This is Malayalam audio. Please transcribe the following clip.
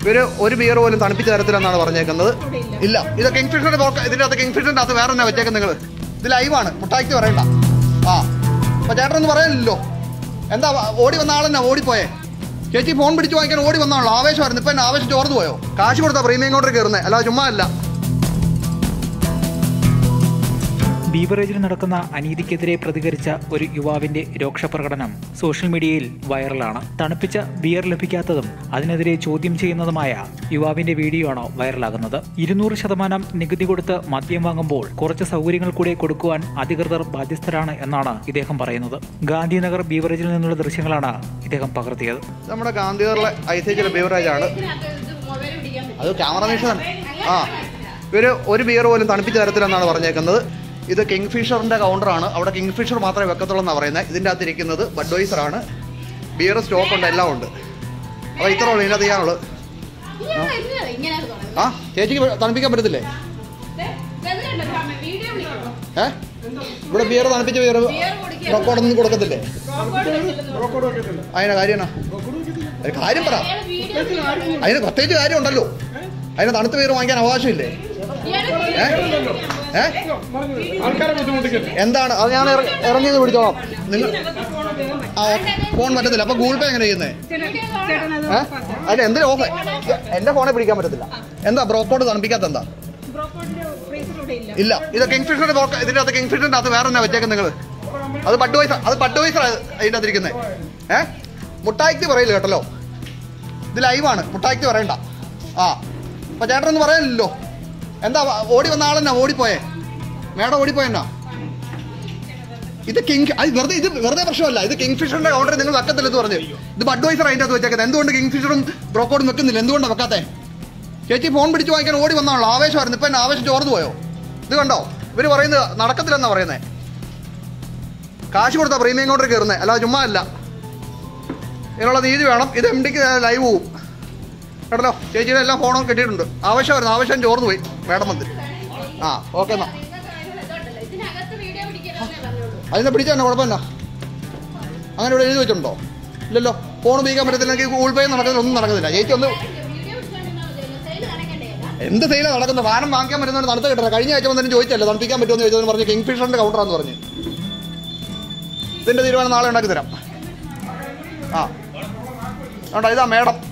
ഇവര് ഒരു ബിയർ പോലും തണുപ്പിച്ച തരത്തിലെന്നാണ് പറഞ്ഞേക്കുന്നത് ഇല്ല ഇത് കിങ്ഫിഷറിന്റെ ഇതിന്റെ അകത്ത് കിങ്ഫിഷറിന്റെ അകത്ത് വേറെ എന്നാ വെച്ചേക്കുന്നത് നിങ്ങൾ ഇത് ലൈവാണ് മുട്ടാക്കി പറയണ്ട ആ അപ്പൊ ചേട്ടനൊന്നും പറയാനില്ലല്ലോ എന്താ ഓടി വന്ന ആളെന്നാ ഓടിപ്പോയേ ചേച്ചി ഫോൺ പിടിച്ച് വാങ്ങിക്കാൻ ഓടി വന്നാണല്ലോ ആവേശമായിരുന്നു ഇപ്പൊ എന്നെ ആവേശം ചോർന്നു പോയോ കാശ് കൊടുത്താ പ്രീമിയം കൗണ്ടർ കയറുന്നത് അല്ലാതെ ചുമ്മാ അല്ല ബീവറേജിൽ നടക്കുന്ന അനീതിക്കെതിരെ പ്രതികരിച്ച ഒരു യുവാവിന്റെ രോക്ഷപ്രകടനം സോഷ്യൽ മീഡിയയിൽ വൈറലാണ് തണുപ്പിച്ച ബിയർ ലഭിക്കാത്തതും അതിനെതിരെ ചോദ്യം ചെയ്യുന്നതുമായ യുവാവിന്റെ വീഡിയോ ആണ് വൈറലാകുന്നത് ഇരുന്നൂറ് ശതമാനം നികുതി കൊടുത്ത് മദ്യം വാങ്ങുമ്പോൾ കുറച്ച് സൗകര്യങ്ങൾ കൂടെ കൊടുക്കുവാൻ അധികൃതർ ബാധ്യസ്ഥരാണ് എന്നാണ് ഇദ്ദേഹം പറയുന്നത് ഗാന്ധിനഗർ ബീവറേജിൽ നിന്നുള്ള ദൃശ്യങ്ങളാണ് ഇദ്ദേഹം പകർത്തിയത് നമ്മുടെ ഗാന്ധിനഗറിലെ ഐസേജിലെ ബീവറേജ് ആണ് അത് ക്യാമറ നിഷേധം ആ ഇവര് ഒരു ബിയർ പോലും തണുപ്പിച്ച തരത്തിലെന്നാണ് പറഞ്ഞേക്കുന്നത് ഇത് കിങ് ഫിഷറിന്റെ കൗണ്ടറാണ് അവിടെ കിങ് ഫിഷർ മാത്രമേ വെക്കത്തുള്ളൂ എന്നാണ് പറയുന്നത് ഇതിൻ്റെ അകത്ത് ഇരിക്കുന്നത് ബഡ്വൈസർ ആണ് ബിയർ സ്റ്റോക്ക് ഉണ്ട് എല്ലാം ഉണ്ട് അപ്പോൾ ഇത്ര ഉള്ളൂ ഇതിനകത്ത് ചെയ്യാനുള്ളത് ആ ചേച്ചിക്ക് തണുപ്പിക്കാൻ പറ്റത്തില്ലേ ഏ ഇവിടെ ബിയർ തണുപ്പിച്ച ബിയർ റെക്കോർഡൊന്നും കൊടുക്കത്തില്ലേ അതിന്റെ കാര്യം എന്നാ? ഒരു കാര്യം പറ അതിന് പ്രത്യേകിച്ച് കാര്യം ഉണ്ടല്ലോ അതിന് തണുത്ത ബിയർ വാങ്ങിക്കാൻ അവകാശമില്ലേ ഏ ഏ ആൾക്കാരെ ബുദ്ധിമുട്ടിക്കരുത് എന്താണ് അത് ഞാൻ ഇറ- ഇറങ്ങിയത് പിടിച്ചോളാം നിങ്ങൾ ആ ഓക്കെ ഫോൺ പറ്റത്തില്ല അപ്പൊ ഗൂഗിൾ പേ എങ്ങനെ ചെയ്യുന്നത് ഏ അല്ല എന്തിനാ ഓഫ് എന്റെ ഫോണെ പിടിക്കാൻ പറ്റത്തില്ല എന്താ ബ്രോക്കോട് തണുപ്പിക്കാത്ത എന്താ ഇല്ല ഇത് കിങ് ഫിഷറിന്റെ ബ്രോക്ക് ഇതിന്റെ അകത്ത് കിങ് ഫിഷറിന്റെ അകത്ത് വേറെ എന്നാ വെച്ചേക്കുന്നത് നിങ്ങൾ അത് ബഡ് വൈസർ അത് ബഡ് വൈസർ അതിന്റെ അകത്ത് ഇരിക്കുന്നത് ഏ മുട്ടായിക്ക് പറയില്ല കേട്ടല്ലോ ഇത് ലൈവാണ് മുട്ടായിക്ക് പറയണ്ട ആ അപ്പൊ ചേട്ടനൊന്നും പറയാനില്ലല്ലോ എന്താ ഓടി വന്ന ആളെന്നാ ഓടിപ്പോയേ മേഡം ഓടിപ്പോയെന്നാ ഇത് കിങ് അത് വെറുതെ ഇത് വെറുതെ പ്രശ്നമല്ല ഇത് കിങ് ഫിഷറിന്റെ കൗണ്ടർ നിങ്ങൾ വെക്കത്തില്ലെന്ന് പറഞ്ഞു ഇത് ബഡ്വൈസർ അതിന്റെ അകത്ത് വെച്ചേക്കുന്നത് എന്തുകൊണ്ട് കിങ് ഫിഷറും ബ്രോക്കോടും വെക്കുന്നില്ല എന്തുകൊണ്ടാണ് വെക്കാത്തെ ചേച്ചി ഫോൺ പിടിച്ച് വാങ്ങിക്കാൻ ഓടി വന്നാണല്ലോ ആവേശമായിരുന്നു ഇപ്പൊ എന്നെ ആവേശം ചോർന്നു പോയോ ഇത് കണ്ടോ ഇവര് പറയുന്നത് നടക്കത്തില്ലെന്നാ പറയുന്നത് കാശ് കൊടുത്താ പ്രീമിയം കൗണ്ടർ കയറുന്നത് അല്ലാതെ ചുമ്മാ അല്ല ഇതിനുള്ള നീതി വേണം ഇത് എം ഡിക്ക് ലൈവ് പോവും കേട്ടല്ലോ ചേച്ചിയുടെ എല്ലാം ഫോണും കിട്ടിയിട്ടുണ്ട് ആവശ്യമായിരുന്നു ആവശ്യം ചോർന്നു പോയി മേഡം മന്ത്രി ആ ഓക്കെ എന്നാ അതിനെ പിടിച്ചാ തന്നെ കുഴപ്പമില്ല അങ്ങനെ ഇവിടെ എഴുതി വെച്ചിട്ടുണ്ടോ ഇല്ലല്ലോ ഫോൺ ഉപയോഗിക്കാൻ പറ്റത്തില്ലെങ്കിൽ ഗൂഗിൾ പേ നടക്കുന്നില്ല ഒന്നും നടക്കുന്നില്ല ചേച്ചി ഒന്ന് എന്ത് സെയിലാണ് നടക്കുന്നത് വാനം വാങ്ങിക്കാൻ പറ്റുന്നവർ തണുത്ത കിട്ടണം കഴിഞ്ഞ ആഴ്ച വന്നിട്ട് ചോദിച്ചല്ലോ തണുപ്പിക്കാൻ പറ്റുമെന്ന് ചോദിച്ചതെന്ന് പറഞ്ഞ് കിങ് ഫിഷറിന്റെ കൗണ്ടറാന്ന് പറഞ്ഞ് ഇതിന്റെ തീരുമാനം നാളെ ഉണ്ടാക്കി തരാം ആ അതുകൊണ്ട് ഇതാ മേഡം